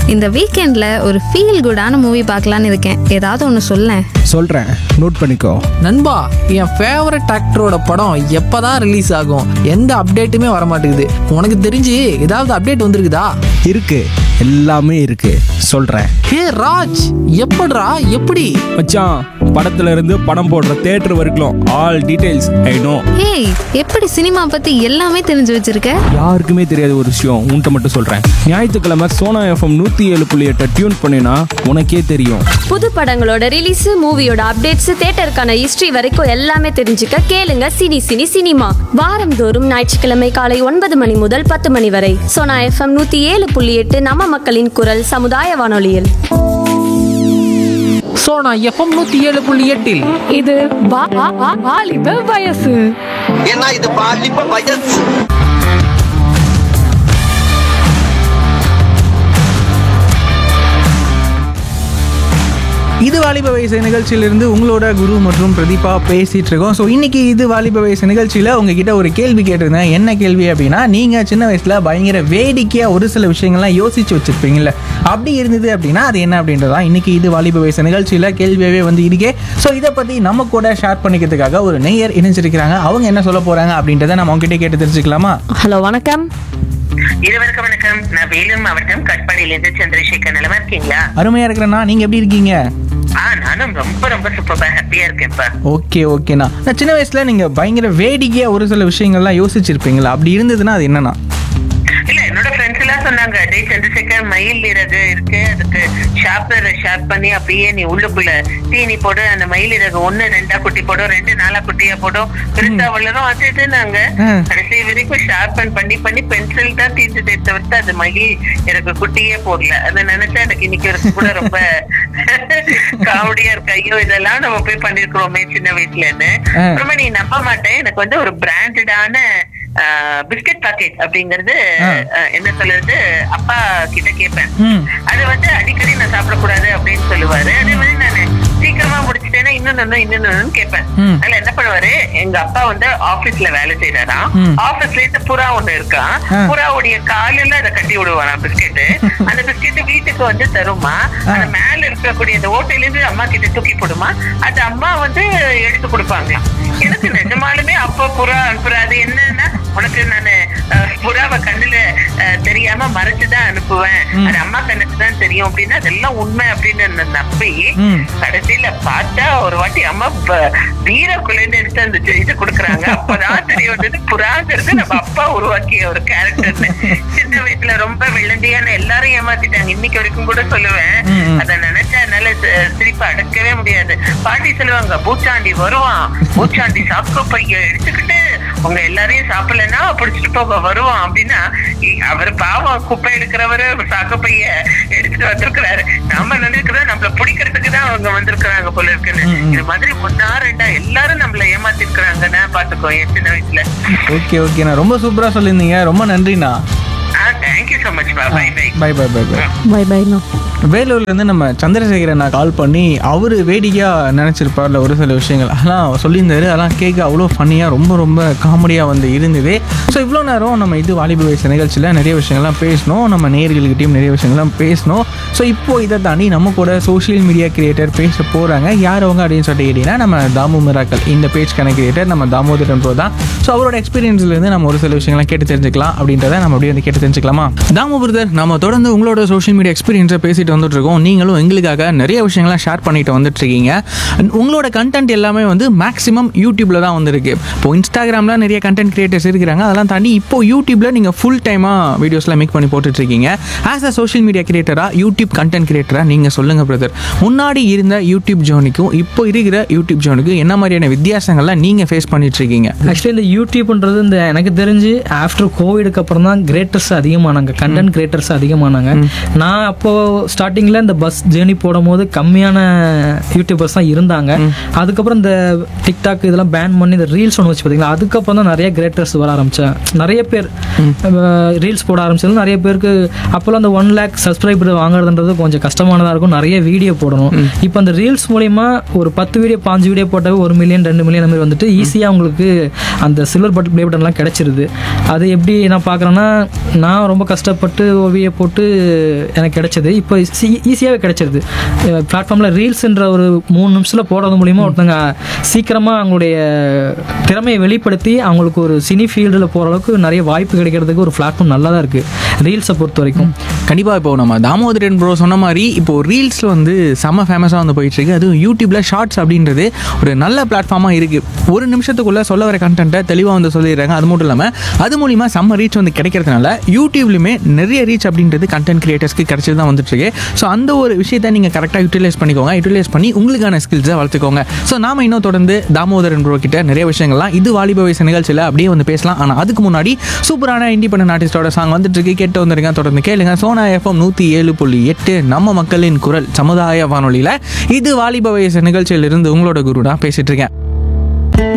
இந்த வீக்கெண்ட்ல ஒரு ஃபீல் குடான மூவி பார்க்கலான்னு இருக்கேன் ஏதாவது ஒன்று சொல்லேன் சொல்கிறேன் நோட் பண்ணிக்கோ நண்பா என் ஃபேவரட் ஆக்டரோட படம் எப்பதான் ரிலீஸ் ஆகும் எந்த அப்டேட்டுமே வர மாட்டேங்குது உனக்கு தெரிஞ்சு ஏதாவது அப்டேட் வந்திருக்குதா இருக்கு எல்லாமே இருக்கு சொல்கிறேன் ஹே ராஜ் எப்படிடா எப்படி மச்சான் படத்துல இருந்து படம் போடுற தேட்டர் வரைக்கும் all details I know hey எப்படி சினிமா பத்தி எல்லாமே தெரிஞ்சு வச்சிருக்க யாருக்குமே தெரியாத ஒரு விஷயம் உன்கிட்ட மட்டும் சொல்கிறேன் ஞாயிற்றுக்கிழமை சோனா எஃப்எம் நூற்றி ஏழு புள்ளி எட்டை டியூன் பண்ணினா உனக்கே தெரியும் புது படங்களோட ரிலீஸ் மூவியோட அப்டேட்ஸ் தியேட்டருக்கான ஹிஸ்டரி வரைக்கும் எல்லாமே தெரிஞ்சுக்க கேளுங்க சினி சினி சினிமா வாரந்தோறும் ஞாயிற்றுக்கிழமை காலை ஒன்பது மணி முதல் பத்து மணி வரை சோனா எஃப்எம் நூத்தி ஏழு புள்ளி எட்டு நம்ம மக்களின் குரல் சமுதாய வானொலியில் ஸோ நான் எஃப்எம் நூற்றி ஏழு புள்ளி எட்டில் இது வா- வா- வா- வாலிப வயசு ஏன்னா இது பாலிப்ப வயசு இது வாலிப வயசு நிகழ்ச்சியிலிருந்து உங்களோட குரு மற்றும் பிரதீபா பேசிட்டு இருக்கோம் ஸோ இன்னைக்கு இது வாலிப வயசு நிகழ்ச்சியில் உங்ககிட்ட ஒரு கேள்வி கேட்டிருந்தேன் என்ன கேள்வி அப்படின்னா நீங்கள் சின்ன வயசில் பயங்கர வேடிக்கையாக ஒரு சில விஷயங்கள்லாம் யோசிச்சு வச்சிருப்பீங்கல்ல அப்படி இருந்தது அப்படின்னா அது என்ன அப்படின்றதா இன்னைக்கு இது வாலிப வயசு நிகழ்ச்சியில் கேள்வியாகவே வந்து இருக்கே ஸோ இதை பற்றி நம்ம கூட ஷேர் பண்ணிக்கிறதுக்காக ஒரு நெய்யர் இணைஞ்சிருக்கிறாங்க அவங்க என்ன சொல்ல போகிறாங்க அப்படின்றத நம்ம அவங்ககிட்ட கேட்டு தெரிஞ்சுக்கலாமா ஹலோ வணக்கம் இருவருக்கும் வணக்கம் நான் வேலூர் மாவட்டம் கட்பாடியிலிருந்து சந்திரசேகர் நிலமா இருக்கீங்களா அருமையாக இருக்கிறேன்னா நீங்கள் எப்படி இருக்கீங்க ஆ நானும் ரொம்ப ரொம்ப சூப்பரா ஹாப்பியா இருக்கேன்ப்பா ஓகே ஓகேண்ணா நான் சின்ன வயசுல நீங்க பயங்கர வேடிக்கையா ஒரு சில விஷயங்கள்லாம் யோசிச்சிருப்பீங்களா அப்படி இருந்ததுன்னா அது என்னண்ணா இல்ல என்னோட ஃப்ரெண்ட்ஸ் எல்லாம் சொன்னாங்க டே சந்திரசேகர் மயில் இறகு இருக்கு அதுக்கு ஷார்ப்னர் ஷார்ப் பண்ணி அப்படியே நீ உள்ளுக்குள்ள தீனி போடு அந்த மயில் இறகு ஒண்ணு ரெண்டா குட்டி போடும் ரெண்டு நாலா குட்டியா போடும் பெருசா வளரும் அது இது நாங்க ம். கடைசி வரைக்கும் ஷார்பன் பண்ணி பண்ணி பென்சில் தான் தீர்ந்ததே தவிர்த்து அது மயில் எனக்கு குட்டியே போடல அதை நினைச்சா எனக்கு இன்னைக்கு வரைக்கும் கூட ரொம்ப காமெடியா இருக்கு ஐயோ இதெல்லாம் நம்ம போய் பண்ணிருக்கிறோமே சின்ன வயசுலன்னு ஆ. அப்புறமா நீ நம்ப மாட்டேன் எனக்கு வந்து ஒரு பிராண்டடான பிஸ்கட் பாக்கெட் அப்படிங்கறது ஆ. அஹ், என்ன சொல்றது அப்பா கிட்ட கேட்பேன் ம் அது வந்து அடிக்கடி நான் சாப்பிடக்கூடாது அப்படின்னு சொல்லுவாரு அதே மாதிரி நான் சீக்கிரமா முடிச்சிட்டேன்னா இன்னொன்னு இன்னொன்னு கேட்பேன் ம். அதுல என்ன பண்ணுவாரு எங்க அப்பா வந்து ஆபீஸ்ல வேலை செய்யறாராம் ம். ஆபீஸ்ல இருந்து புறா ஒண்ணு இருக்கான் ஆ. புறாவுடைய காலில அதை கட்டி விடுவாராம் பிஸ்கெட் அந்த பிஸ்கெட் வீட்டுக்கு வந்து தருமா அந்த மேல இருக்கக்கூடிய அந்த ஓட்டையில இருந்து அம்மா கிட்ட தூக்கி போடுமா அது அம்மா வந்து எடுத்து கொடுப்பாங்களாம் எனக்கு நிஜமாலுமே அப்ப புறா அனுப்புறாது என்னன்னா உனக்கு நானு அஹ், புறாவை கண்ணுல அஹ், தெரியாம மறைச்சுதான் அனுப்புவேன் அது அம்மா கண்ணுக்கு தான் தெரியும் அப்படின்னா அதெல்லாம் உண்மை அப்படின்னு நான் நம்பி ம். கடைசியில பார்த்தா ஒரு வாட்டி அம்மா வீரக்குள்ள இருந்து எடுத்து அந்த இது கொடுக்குறாங்க அப்பதான் தெரிய வந்தது புறாங்கிறது நம்ம அப்பா உருவாக்கிய ஒரு கேரக்டர்னு சின்ன வயசுல ரொம்ப விளண்டியான எல்லாரும் ஏமாத்திட்டாங்க இன்னைக்கு வரைக்கும் கூட சொல்லுவேன் ம், ம். அத நினைச்சா என்னால சி- சிரிப்பை அடக்கவே முடியாது பாட்டி சொல்லுவாங்க பூச்சாண்டி வருவான் பூச்சாண்டி சாக்கு பைய எடுத்துக்கிட்டு உங்க எல்லாரையும் சாப்பிடலன்னா பிடிச்சிட்டு போக வருவான் அப்படின்னா இ- அவர் பாவம் குப்பை எடுக்கிறவரு சாக்கு பைய எடுத்துட்டு வந்திருக்கிறாரு நாம நினைக்கிறோம் நம்மள பிடிக்கிறதுக்கு தான் அவங்க வந்திருக்கிறாங்க போல இருக்குன்னு ம், ம். இது மாதிரி ஒன்னா ரெண்டா எல்லாரும் நம்மள ஏமாத்தி இருக்கிறாங்கன்னா பாத்துக்கோ என் சின்ன வயசுல ஓகே ஓகேண்ணா ரொம்ப சூப்பரா சொல்லியிருந்தீங்க ரொம்ப நன்றிண்ணா ஆ தேங்க்யூ சோ மச் பா bye bye bye bye bye bye bye பைண்ணா வேலூர்ல இருந்து நம்ம சந்திரசேகரன் கால் பண்ணி அவரு வேடிக்கையா நினைச்சிருப்பார்ல ஒரு சில விஷயங்கள் அதெல்லாம் சொல்லியிருந்தாரு அதெல்லாம் கேட்க அவ்வளோ ஃபன்னியா ரொம்ப ரொம்ப காமெடியா வந்து இருந்தது ஸோ இவ்வளோ நேரம் நம்ம இது வாலிப வயசு நிகழ்ச்சியில் நிறைய விஷயங்கள்லாம் பேசணும் நம்ம நேயர்கள்கிட்டயும் நிறைய விஷயங்கள்லாம் பேசணும் ஸோ இப்போ இதை தாண்டி நம்ம கூட சோஷியல் மீடியா கிரியேட்டர் பேச போறாங்க யார் அவங்க அப்படின்னு சொல்லிட்டு கேட்டீங்கன்னா நம்ம தாமு மிராக்கல் இந்த பேஜ்க்கான கிரியேட்டர் நம்ம தாமோதரன் ப்ரோ தான் ஸோ அவரோட எக்ஸ்பீரியன்ஸ்ல இருந்து நம்ம ஒரு சில விஷயங்கள்லாம் கேட்டு தெரிஞ்சுக்கலாம் அப்படின்றத நம்ம அப்படியே வந்து கேட்டு தெரிஞ்சுக்கலாமா தாமு பிரதர் நம்ம தொடர்ந்து உங்களோட சோஷியல் மீடியா எக்ஸ்பீரியன்ஸை பேசிட்டு வந்துட்டு இருக்கோம் நீங்களும் எங்களுக்காக நிறைய விஷயங்கள்லாம் ஷேர் பண்ணிட்டு வந்துட்டு இருக்கீங்க And உங்களோட கண்டென்ட் எல்லாமே வந்து மேக்ஸிமம் யூடியூப்ல தான் வந்திருக்கு இப்போ இன்ஸ்டாகிராம்ல நிறைய கண்டென்ட் கிரியேட்டர்ஸ் இருக்கிறாங்க அதெல்லாம் தாண்டி இப்போ யூடியூப்ல நீங்க ஃபுல் டைமா வீடியோஸ்லாம் மேக் பண்ணி போட்டுட்டு இருக்கீங்க ஆஸ் அ சோஷியல் மீடியா கிரியேட்டரா யூடியூப் கண்டென்ட் கிரியேட்டரா நீங்க சொல்லுங்க பிரதர் முன்னாடி இருந்த யூடியூப் ஜோனிக்கும் இப்போ இருக்கிற யூடியூப் ஜோனுக்கும் என்ன மாதிரியான வித்தியாசங்கள்லாம் நீங்க ஃபேஸ் பண்ணிட்டு இருக்கீங்க ஆக்சுவலி இந்த யூடியூப்ன்றது இந்த எனக்கு தெரிஞ்சு ஆஃப்டர் கோவிடுக்கு அப்புறம் தான் கிரேட்டர்ஸ் அதிகமானாங்க கண்டென்ட் கிரியேட்டர்ஸ் அதிகமானாங்க நான் அப்போ ஸ்டார்டிங்கில் இந்த பஸ் ஜேர்னி போடும்போது கம்மியான யூடியூபர்ஸ் தான் இருந்தாங்க அதுக்கப்புறம் இந்த டிக்டாக் இதெல்லாம் பேன் பண்ணி இந்த ரீல்ஸ் ஒன்று வச்சு பார்த்தீங்களா அதுக்கப்புறம் தான் நிறைய கிரேட்டர்ஸ் வர ஆரம்பிச்சேன் நிறைய பேர் ரீல்ஸ் போட ஆரம்பிச்சது நிறைய பேருக்கு அப்போல்லாம் அந்த ஒன் லேக் சப்ஸ்கிரைபர் வாங்குறதுன்றது கொஞ்சம் கஷ்டமானதாக இருக்கும் நிறைய வீடியோ போடணும் இப்போ அந்த ரீல்ஸ் மூலிமா ஒரு பத்து வீடியோ பாஞ்சு வீடியோ போட்டாவே ஒரு மில்லியன் ரெண்டு மில்லியன் அந்த மாதிரி வந்துட்டு ஈஸியாக உங்களுக்கு அந்த சில்வர் பட் ப்ளே பட்டன்லாம் கிடைச்சிருது அது எப்படி நான் பார்க்குறேன்னா நான் ரொம்ப கஷ்டப்பட்டு கஷ்டப்பட்டு ஓவிய போட்டு எனக்கு கிடைச்சது இப்போ ஈஸியாகவே கிடைச்சிருது பிளாட்ஃபார்மில் ரீல்ஸ்ன்ற ஒரு மூணு நிமிஷத்தில் போடுறது மூலிமா ஒருத்தங்க சீக்கிரமாக அவங்களுடைய திறமையை வெளிப்படுத்தி அவங்களுக்கு ஒரு சினி ஃபீல்டில் போகிற அளவுக்கு நிறைய வாய்ப்பு கிடைக்கிறதுக்கு ஒரு பிளாட்ஃபார்ம் நல்லா தான் இருக்குது ரீல்ஸை பொறுத்த வரைக்கும் கண்டிப்பாக இப்போ நம்ம தாமோதரன் ப்ரோ சொன்ன மாதிரி இப்போ ரீல்ஸில் வந்து செம்ம ஃபேமஸாக வந்து போயிட்டு இருக்கு அதுவும் யூடியூப்ல ஷார்ட்ஸ் அப்படின்றது ஒரு நல்ல பிளாட்ஃபார்மாக இருக்குது ஒரு நிமிஷத்துக்குள்ளே சொல்ல வர கண்டென்ட்டை தெளிவாக வந்து சொல்லிடுறாங்க அது மட்டும் இல்லாமல் அது மூலிமா செம்ம ரீச் வந்து கிடைக்கிறதுனால யூடியூப்லையுமே நிறைய ரீச் அப்படின்றது கண்டென்ட் கிரியேட்டர்ஸ்க்கு கிடைச்சது தான் வந்துட்டு இருக்கு ஸோ அந்த ஒரு விஷயத்தை நீங்கள் கரெக்டாக யூட்டிலைஸ் பண்ணிக்கோங்க யூட்டிலைஸ் பண்ணி உங்களுக்கான ஸ்கில்ஸை வளர்த்துக்கோங்க ஸோ நாம இன்னும் தொடர்ந்து தாமோதரன் ப்ரோ கிட்ட நிறைய விஷயங்கள்லாம் இது வாலிப வயசு நிகழ்ச்சியில் அப்படியே வந்து பேசலாம் ஆனால் அதுக்கு முன்னாடி சூப்பரான இண்டிபெண்டன்ட் ஆர்டிஸ்டோட சாங் வந்துட்டு இருக்கு கேட்டு வந்துருங்க தொடர்ந்து கேளுங்க சோனா எஃப்எம் நூற்றி ஏழு புள்ளி எட்டு நம்ம மக்களின் குரல் சமுதாய வானொலியில் இது வாலிப வயசு நிகழ்ச்சியிலிருந்து உங்களோட குரு நான் பேசிட்டு இருக்கேன்